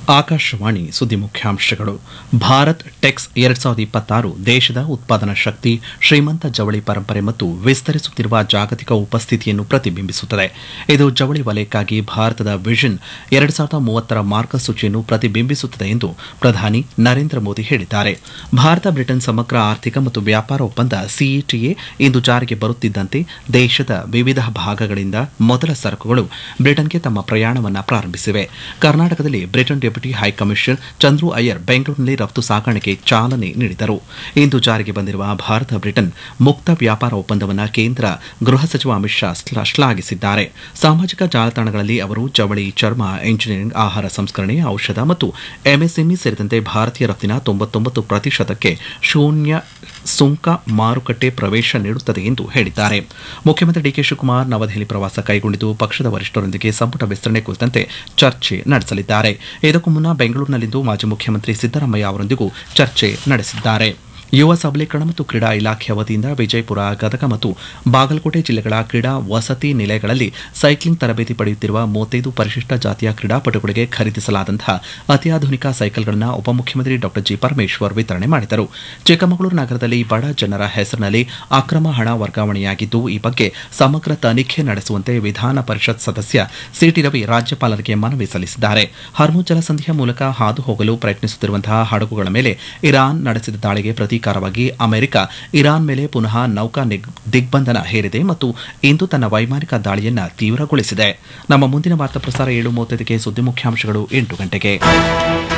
ಆಕಾಶವಾಣಿ ಸುದ್ದಿ ಮುಖ್ಯಾಂಶಗಳು ಭಾರತ್ ಟೆಕ್ಸ್ ಎರಡ್ ಸಾವಿರದ ಇಪ್ಪತ್ತಾರು ದೇಶದ ಉತ್ಪಾದನಾ ಶಕ್ತಿ ಶ್ರೀಮಂತ ಜವಳಿ ಪರಂಪರೆ ಮತ್ತು ವಿಸ್ತರಿಸುತ್ತಿರುವ ಜಾಗತಿಕ ಉಪಸ್ಥಿತಿಯನ್ನು ಪ್ರತಿಬಿಂಬಿಸುತ್ತದೆ ಇದು ಜವಳಿ ವಲಯಕ್ಕಾಗಿ ಭಾರತದ ವಿಷನ್ ಎರಡ್ ಸಾವಿರದ ಮೂವತ್ತರ ಮಾರ್ಗಸೂಚಿಯನ್ನು ಪ್ರತಿಬಿಂಬಿಸುತ್ತದೆ ಎಂದು ಪ್ರಧಾನಿ ನರೇಂದ್ರ ಮೋದಿ ಹೇಳಿದ್ದಾರೆ ಭಾರತ ಬ್ರಿಟನ್ ಸಮಗ್ರ ಆರ್ಥಿಕ ಮತ್ತು ವ್ಯಾಪಾರ ಒಪ್ಪಂದ ಸಿಇಟಿಎ ಇಂದು ಜಾರಿಗೆ ಬರುತ್ತಿದ್ದಂತೆ ದೇಶದ ವಿವಿಧ ಭಾಗಗಳಿಂದ ಮೊದಲ ಸರಕುಗಳು ಬ್ರಿಟನ್ಗೆ ತಮ್ಮ ಪ್ರಯಾಣವನ್ನು ಪ್ರಾರಂಭಿಸಿವೆ ಕರ್ನಾಟಕದಲ್ಲಿ Britain deputy high commissioner Chandru Iyer ಬೆಂಗಳೂರಿನಲ್ಲಿ ರಫ್ತು ಸಾಗಾಣಿಕೆ ಚಾಲನೆ ನೀಡಿದರು ಇಂದು ಜಾರಿಗೆ ಬಂದಿರುವ ಭಾರತ ಬ್ರಿಟನ್ ಮುಕ್ತ ವ್ಯಾಪಾರ ಒಪ್ಪಂದವನ್ನು ಕೇಂದ್ರ ಗೃಹ ಸಚಿವ ಅಮಿತ್ ಶಾ ಶ್ಲಾ- ಶ್ಲಾಘಿಸಿದ್ದಾರೆ ಸಾಮಾಜಿಕ ಜಾಲತಾಣಗಳಲ್ಲಿ ಅವರು ಜವಳಿ ಚರ್ಮ ಎಂಜಿನಿಯರಿಂಗ್ ಆಹಾರ ಸಂಸ್ಕರಣೆ ಔಷಧ ಮತ್ತು ಎಂಎಸ್ಎಂಇ ಸೇರಿದಂತೆ ಭಾರತೀಯ ರಫ್ತಿನ ತೊಂಬತ್ತೊಂಬತ್ತು ಪ್ರತಿಶತಕ್ಕೆ ಶೂನ್ಯ ಸುಂಕ ಮಾರುಕಟ್ಟೆ ಪ್ರವೇಶ ನೀಡುತ್ತದೆ ಎಂದು ಹೇಳಿದ್ದಾರೆ ಮುಖ್ಯಮಂತ್ರಿ ಡಿಕೆ ಶಿವಕುಮಾರ್ ನವದೆಹಲಿ ಪ್ರವಾಸ ಕೈಗೊಂಡಿದ್ದು ಪಕ್ಷದ ವರಿಷ್ಠರೊಂದಿಗೆ ಸಂಪುಟ ವಿಸ್ತರಣೆ ಕುರಿತಂತೆ ಚರ್ಚೆ ನಡೆಸಲಿದ್ದಾರೆ ಇದಕ್ಕೂ ಮುನ್ನ ಬೆಂಗಳೂರಿನಲ್ಲಿಂದು ಮಾಜಿ ಮುಖ್ಯಮಂತ್ರಿ ಸಿದ್ದರಾಮಯ್ಯ ಅವರೊಂದಿಗೂ ಚರ್ಚೆ ನಡೆಸಿದ್ದಾರೆ ಯುವ ಸಬಲೀಕರಣ ಮತ್ತು ಕ್ರೀಡಾ ಇಲಾಖೆಯ ವತಿಯಿಂದ ವಿಜಯಪುರ ಗದಗ ಮತ್ತು ಬಾಗಲಕೋಟೆ ಜಿಲ್ಲೆಗಳ ಕ್ರೀಡಾ ವಸತಿ ನಿಲಯಗಳಲ್ಲಿ ಸೈಕ್ಲಿಂಗ್ ತರಬೇತಿ ಪಡೆಯುತ್ತಿರುವ ಮೂವತ್ತೈದು ಪರಿಶಿಷ್ಟ ಜಾತಿಯ ಕ್ರೀಡಾಪಟುಗಳಿಗೆ ಖರೀದಿಸಲಾದಂತಹ ಅತ್ಯಾಧುನಿಕ ಸೈಕಲ್ಗಳನ್ನು ಉಪಮುಖ್ಯಮಂತ್ರಿ ಡಾ ಜಿ ಪರಮೇಶ್ವರ್ ವಿತರಣೆ ಮಾಡಿದರು ಚಿಕ್ಕಮಗಳೂರು ನಗರದಲ್ಲಿ ಬಡ ಜನರ ಹೆಸರಿನಲ್ಲಿ ಅಕ್ರಮ ಹಣ ವರ್ಗಾವಣೆಯಾಗಿದ್ದು ಈ ಬಗ್ಗೆ ಸಮಗ್ರ ತನಿಖೆ ನಡೆಸುವಂತೆ ವಿಧಾನ ಪರಿಷತ್ ಸದಸ್ಯ ಸಿಟಿ ರವಿ ರಾಜ್ಯಪಾಲರಿಗೆ ಮನವಿ ಸಲ್ಲಿಸಿದ್ದಾರೆ ಹರ್ಮುಜ್ ಜಲಸಂಧಿಯ ಮೂಲಕ ಹಾದು ಹೋಗಲು ಪ್ರಯತ್ನಿಸುತ್ತಿರುವಂತಹ ಹಡಗುಗಳ ಮೇಲೆ ಇರಾನ್ ನಡೆಸಿದ ದಾಳಿಗೆ ಪ್ರತೀಕಾರವಾಗಿ ಅಮೆರಿಕ ಇರಾನ್ ಮೇಲೆ ಪುನಃ ನೌಕಾ ನಿಗ್- ದಿಗ್ಬಂಧನ ಹೇರಿದೆ ಮತ್ತು ಇಂದು ತನ್ನ ವೈಮಾನಿಕ ದಾಳಿಯನ್ನ ತೀವ್ರಗೊಳಿಸಿದೆ ನಮ್ಮ ಮುಂದಿನ ವಾರ್ತಾ ಪ್ರಸಾರ ಏಳು ಮೂವತ್ತೈದಕ್ಕೆ ಸುದ್ದಿ ಮುಖ್ಯಾಂಶಗಳು ಎಂಟು ಗಂಟೆಗೆ